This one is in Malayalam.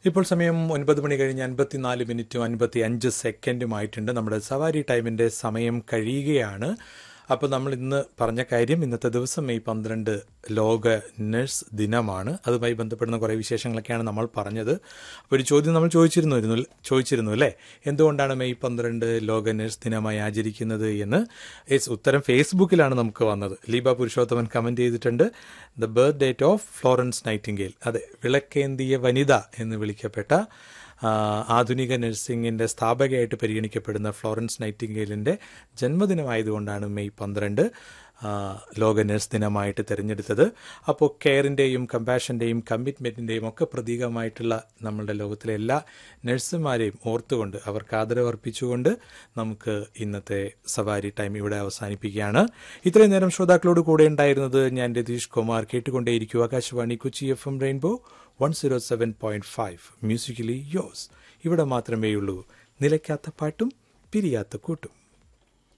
ഇപ്പോൾ സമയം ഒൻപത് മണി കഴിഞ്ഞ് അൻപത്തിനാല് മിനിറ്റും അൻപത്തി അഞ്ച് സെക്കൻഡുമായിട്ടുണ്ട് നമ്മുടെ സവാരി ടൈമിൻ്റെ സമയം കഴിയുകയാണ് അപ്പോൾ നമ്മൾ ഇന്ന് പറഞ്ഞ കാര്യം ഇന്നത്തെ ദിവസം മെയ് പന്ത്രണ്ട് ലോക നഴ്സ് ദിനമാണ് അതുമായി ബന്ധപ്പെടുന്ന കുറേ വിശേഷങ്ങളൊക്കെയാണ് നമ്മൾ പറഞ്ഞത് അപ്പോൾ ഒരു ചോദ്യം നമ്മൾ ചോദിച്ചിരുന്നു ഇരുന്നു- ചോദിച്ചിരുന്നു അല്ലേ എന്തുകൊണ്ടാണ് മെയ് പന്ത്രണ്ട് ലോക നഴ്സ് ദിനമായി ആചരിക്കുന്നത് എന്ന് യെസ് ഉത്തരം ഫേസ്ബുക്കിലാണ് നമുക്ക് വന്നത് ലീബ പുരുഷോത്തമൻ കമൻറ്റ് ചെയ്തിട്ടുണ്ട് the birth date of Florence Nightingale അതെ വിളക്കേന്തിയ വനിത എന്ന് വിളിക്കപ്പെട്ട ആ, ആധുനിക നഴ്സിംഗിൻ്റെ സ്ഥാപകയായിട്ട് പരിഗണിക്കപ്പെടുന്ന ഫ്ലോറൻസ് നൈറ്റിംഗേലിൻ്റെ ജന്മദിനമായതുകൊണ്ടാണ് മെയ് പന്ത്രണ്ട് ആ, ലോക നഴ്സ് ദിനമായിട്ട് തിരഞ്ഞെടുത്തത് അപ്പോൾ കെയറിൻ്റെയും കമ്പാഷൻ്റെയും കമ്മിറ്റ്മെൻറ്റിൻ്റെയും ഒക്കെ പ്രതീകമായിട്ടുള്ള നമ്മളുടെ ലോകത്തിലെ എല്ലാ നഴ്സുമാരെയും ഓർത്തുകൊണ്ട് അവർക്ക് ആദരവ് അർപ്പിച്ചുകൊണ്ട് നമുക്ക് ഇന്നത്തെ സവാരി ടൈം ഇവിടെ അവസാനിപ്പിക്കുകയാണ് ഇത്രയും നേരം ശ്രോതാക്കളോട് കൂടെ ഉണ്ടായിരുന്നത് ഞാൻ രതീഷ് കുമാർ കേട്ടുകൊണ്ടേയിരിക്കും Akashvani Kochi F M rainbow one zero seven point five musically yours ഇവിടെ മാത്രമേ ഉള്ളൂ നിലയ്ക്കാത്ത പാട്ടും പിരിയാത്ത കൂട്ടും